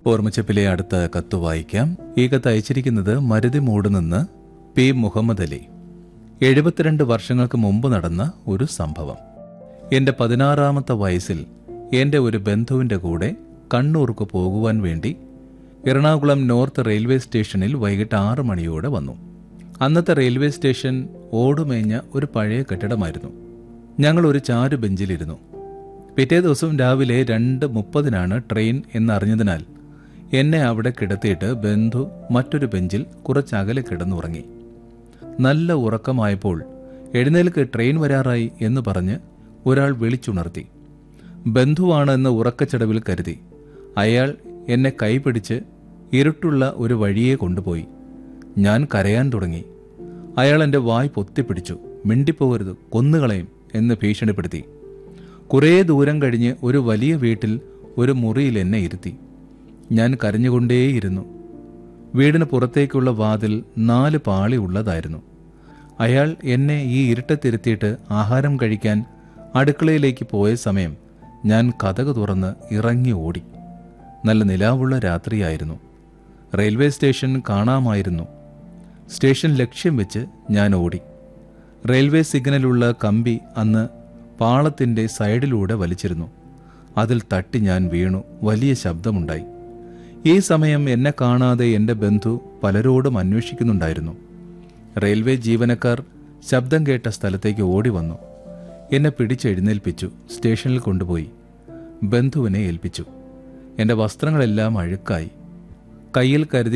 ഓർമ്മച്ചപ്പിലെ അടുത്ത കത്ത് വായിക്കാം ഈ കത്ത് അയച്ചിരിക്കുന്നത് മരുതി മൂട് നിന്ന് പി മുഹമ്മദ് അലി എഴുപത്തിരണ്ട് വർഷങ്ങൾക്ക് മുമ്പ് നടന്ന ഒരു സംഭവം എന്റെ പതിനാറാമത്തെ വയസ്സിൽ എന്റെ ഒരു ബന്ധുവിന്റെ കൂടെ കണ്ണൂർക്ക് പോകുവാൻ വേണ്ടി എറണാകുളം നോർത്ത് റെയിൽവേ സ്റ്റേഷനിൽ വൈകിട്ട് ആറ് മണിയോടെ വന്നു അന്നത്തെ റെയിൽവേ സ്റ്റേഷൻ ഓടുമേഞ്ഞ ഒരു പഴയ കെട്ടിടമായിരുന്നു ഞങ്ങൾ ഒരു ചാരു ബെഞ്ചിലിരുന്നു പിറ്റേ ദിവസം രാവിലെ രണ്ട് മുപ്പതിനാണ് ട്രെയിൻ എന്നറിഞ്ഞതിനാൽ എന്നെ അവിടെ കിടത്തിയിട്ട് ബന്ധു മറ്റൊരു ബെഞ്ചിൽ കുറച്ചകലെ കിടന്നുറങ്ങി നല്ല ഉറക്കമായപ്പോൾ എഴുന്നേൽക്ക് ട്രെയിൻ വരാറായി എന്ന് പറഞ്ഞ് ഒരാൾ വിളിച്ചുണർത്തി ബന്ധുവാണ് എന്ന് ഉറക്കച്ചടവിൽ കരുതി അയാൾ എന്നെ കൈപിടിച്ച് ഇരുട്ടുള്ള ഒരു വഴിയെ കൊണ്ടുപോയി ഞാൻ കരയാൻ തുടങ്ങി അയാൾ എൻ്റെ വായ് പൊത്തിപ്പിടിച്ചു മിണ്ടിപ്പോകരുത് കൊന്നുകളയും എന്ന് ഭീഷണിപ്പെടുത്തി കുറേ ദൂരം കഴിഞ്ഞ് ഒരു വലിയ വീട്ടിൽ ഒരു മുറിയിൽ എന്നെ ഇരുത്തി ഞാൻ കരഞ്ഞുകൊണ്ടേയിരുന്നു വീടിന് പുറത്തേക്കുള്ള വാതിൽ നാല് പാളി ഉള്ളതായിരുന്നു അയാൾ എന്നെ ഈ ഇരുട്ടത്തിരുത്തിയിട്ട് ആഹാരം കഴിക്കാൻ അടുക്കളയിലേക്ക് പോയ സമയം ഞാൻ കഥക് തുറന്ന് ഇറങ്ങി ഓടി നല്ല നിലാവുള്ള രാത്രിയായിരുന്നു റെയിൽവേ സ്റ്റേഷൻ കാണാമായിരുന്നു സ്റ്റേഷൻ ലക്ഷ്യം വെച്ച് ഞാൻ ഓടി റെയിൽവേ സിഗ്നലുള്ള കമ്പി അന്ന് പാളത്തിന്റെ സൈഡിലൂടെ വലിച്ചിരുന്നു അതിൽ തട്ടി ഞാൻ വീണു വലിയ ശബ്ദമുണ്ടായി ഈ സമയം എന്നെ കാണാതെ എൻ്റെ ബന്ധു പലരോടും അന്വേഷിക്കുന്നുണ്ടായിരുന്നു റെയിൽവേ ജീവനക്കാർ ശബ്ദം കേട്ട സ്ഥലത്തേക്ക് ഓടി വന്നു എന്നെ പിടിച്ചെഴുന്നേൽപ്പിച്ചു സ്റ്റേഷനിൽ കൊണ്ടുപോയി ബന്ധുവിനെ ഏൽപ്പിച്ചു എൻ്റെ വസ്ത്രങ്ങളെല്ലാം അഴുക്കായി കയ്യിൽ കരുതി